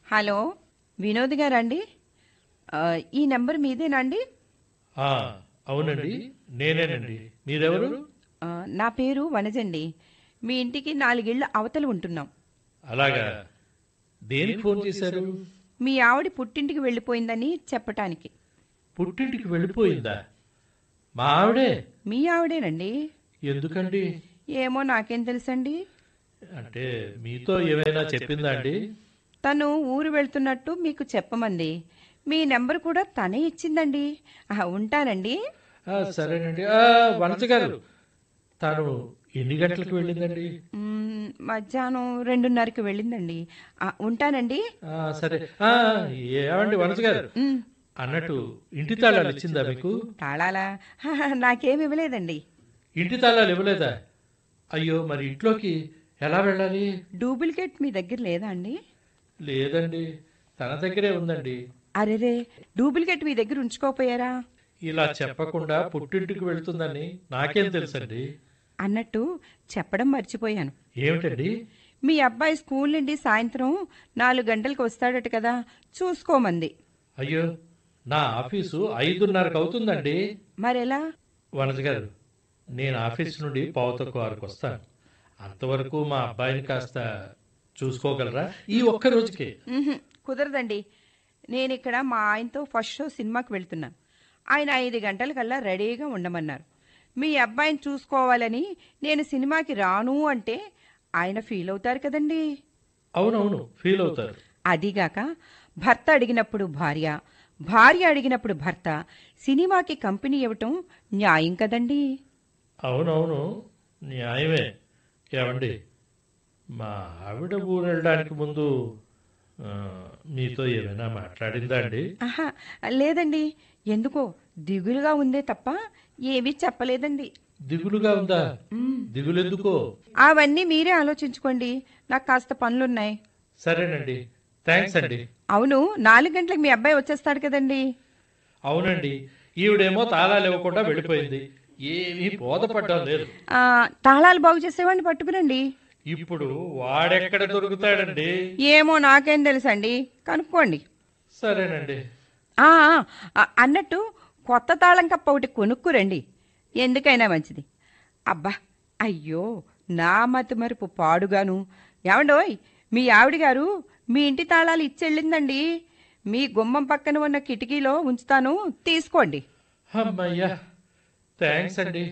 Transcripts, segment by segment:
hello Vinod గారండి ఆ, ఈ నెంబర్ మీదేనండి ఆ, అవునండి నేనేనండి మీరెవరు ఆ, నా పేరు వనజండి మీ ఇంటికి నాలుగేళ్ల అవతల ఉంటున్నాం అలాగా దేనికి ఫోన్ చేశారు మీ ఆవిడ పుట్టింటికి వెళ్ళిపోయిందని చెప్పటానికి పుట్టింటికి వెళ్ళిపోయిందా మా ఆవిడే మీ ఆవిడేనండి ఎందుకండి ఏమో నాకేం తెలుసండి అంటే మీతో ఏమైనా చెప్పిందా అండి తను ఊరు వెళ్తున్నట్టు మీకు చెప్పమంది మీ నెంబర్ కూడా తనే ఇచ్చిందండి ఆ, ఉంటానండి ఆ, సరేనండి ఆ, వనజ గారు తాను ఎన్ని గంటలకు వెళ్ళిందండి మ్మ్, మధ్యాహ్నం రెండున్నరకి వెళ్ళిందండి ఆ, ఉంటానండి ఆ, సరే ఆ, ఏమండి వనజ గారు మ్మ్, అన్నట్టు ఇంటి తాళాలు ఇచ్చిందా మీకు తాళాలా హహ, నాకేం ఇవ్వలేదండి ఇంటి తాళాలు ఇవ్వలేదా అయ్యో మరి ఇంట్లోకి ఎలా వెళ్ళాలి డూప్లికేట్ మీ దగ్గర లేదా అండి లేదండి తన దగ్గరే ఉందండి అరెరే డూప్లికేట్ మీ దగ్గర ఉంచుకోపోయారా ఇలా చెప్పకుండా పుట్టింటికి వెళ్తుందని నాకేం తెలుసండి అన్నట్టు చెప్పడం మర్చిపోయాను ఏమిటండి మీ అబ్బాయి స్కూల్ నుండి సాయంత్రం నాలుగు గంటలకు వస్తాడట కదా చూసుకోమంది అయ్యో నా ఆఫీసు ఐదున్నరకు అవుతుందండి మరెలా వనజ గారు నేను ఆఫీస్ నుండి పావు తక్కువ ఆరుకు వస్తాను అంతవరకు మా అబ్బాయిని కాస్త చూసుకోగలరా ఈ ఒక్క రోజుకే ఉహుం, కుదరదండి నేను ఇక్కడ మా ఆయనతో ఫస్ట్ షో సినిమాకి వెళ్తున్నాను ఆయన ఐదు గంటలకల్లా రెడీగా ఉండమన్నారు మీ అబ్బాయిని చూసుకోవాలని నేను సినిమాకి రాను అంటే ఆయన ఫీల్ అవుతారు కదండి అవునవును ఫీల్ అవుతారు అదిగాక భర్త అడిగినప్పుడు భార్య భార్య అడిగినప్పుడు భర్త సినిమాకి కంపెనీ ఇవ్వటం న్యాయం కదండి అవునవును న్యాయమే ఏమండి మా ఆవిడ ఊరు వెళ్ళడానికి ముందు ఆ, మీతో ఏమైనా మాట్లాడిందా అండి ఆహా లేదండి ఎందుకో దిగులుగా ఉందే తప్ప ఏమీ చెప్పలేదండి దిగులుగా ఉందా దిగులెందుకో అవన్నీ మీరే ఆలోచించుకోండి నాకు కాస్త పనులున్నాయి సరేనండి థ్యాంక్స్ అండి అవును నాలుగు గంటలకు మీ అబ్బాయి వచ్చేస్తాడు కదండి అవునండి ఈవిడేమో తాళాలు ఇవ్వకుండా వెళ్ళిపోయింది ఏమీ బోధపడ్డం లేదు ఆ, తాళాలు బాగు చేసేవాడిని పట్టుకురండి ఇప్పుడు వాడెక్కడ దొరుకుతాడండి ఏమో నాకేం తెలుసండి కనుక్కోండి సరేనండి ఆ, ఆ, అన్నట్టు కొత్త తాళం కప్ప ఒకటి కొనుక్కురండి ఎందుకైనా మంచిది అబ్బా అయ్యో నా మతి మరుపు పాడుగాను ఏమండోయ్ మీ ఆవిడ గారు మీ ఇంటి తాళాలు ఇచ్చెళ్ళిందండి మీ గుమ్మం పక్కన ఉన్న కిటికీలో ఉంచుతాను తీసుకోండి అమ్మయ్యా థ్యాంక్స్ అండి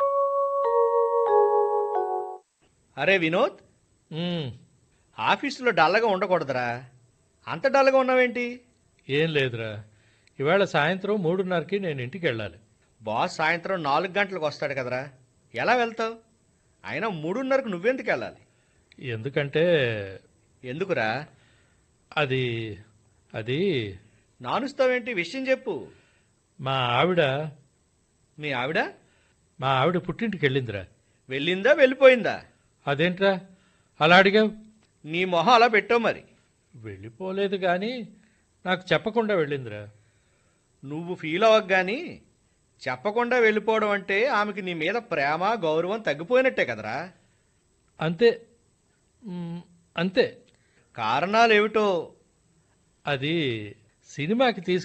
అరే వినోద్ ఉమ్, ఆఫీసులో డల్లగా ఉండకూడదురా అంత డల్లగా ఉన్నావేంటి ఏం లేదురా ఇవాళ సాయంత్రం మూడున్నరకి నేను ఇంటికి వెళ్ళాలి బాస్ సాయంత్రం నాలుగు గంటలకు వస్తాడు కదరా ఎలా వెళ్తావు అయినా మూడున్నరకు నువ్వెందుకు వెళ్ళాలి ఎందుకంటే ఎందుకురా అది అది నానుస్తావేంటి విషయం చెప్పు మా ఆవిడ మీ ఆవిడ మా ఆవిడ పుట్టింటికి వెళ్ళిందిరా వెళ్ళిందా వెళ్ళిపోయిందా అదేంట్రా అలా అడిగావు నీ మొహం అలా పెట్టావు మరి వెళ్ళిపోలేదు కానీ నాకు చెప్పకుండా వెళ్ళిందిరా నువ్వు ఫీల్ అవ్వక గాని చెప్పకుండా వెళ్ళిపోవడం అంటే ఆమెకి నీ మీద ప్రేమ గౌరవం తగ్గిపోయినట్టే కదరా అంతే మ్, అంతే కారణాలు ఏమిటో అది సినిమాకి తీసుకు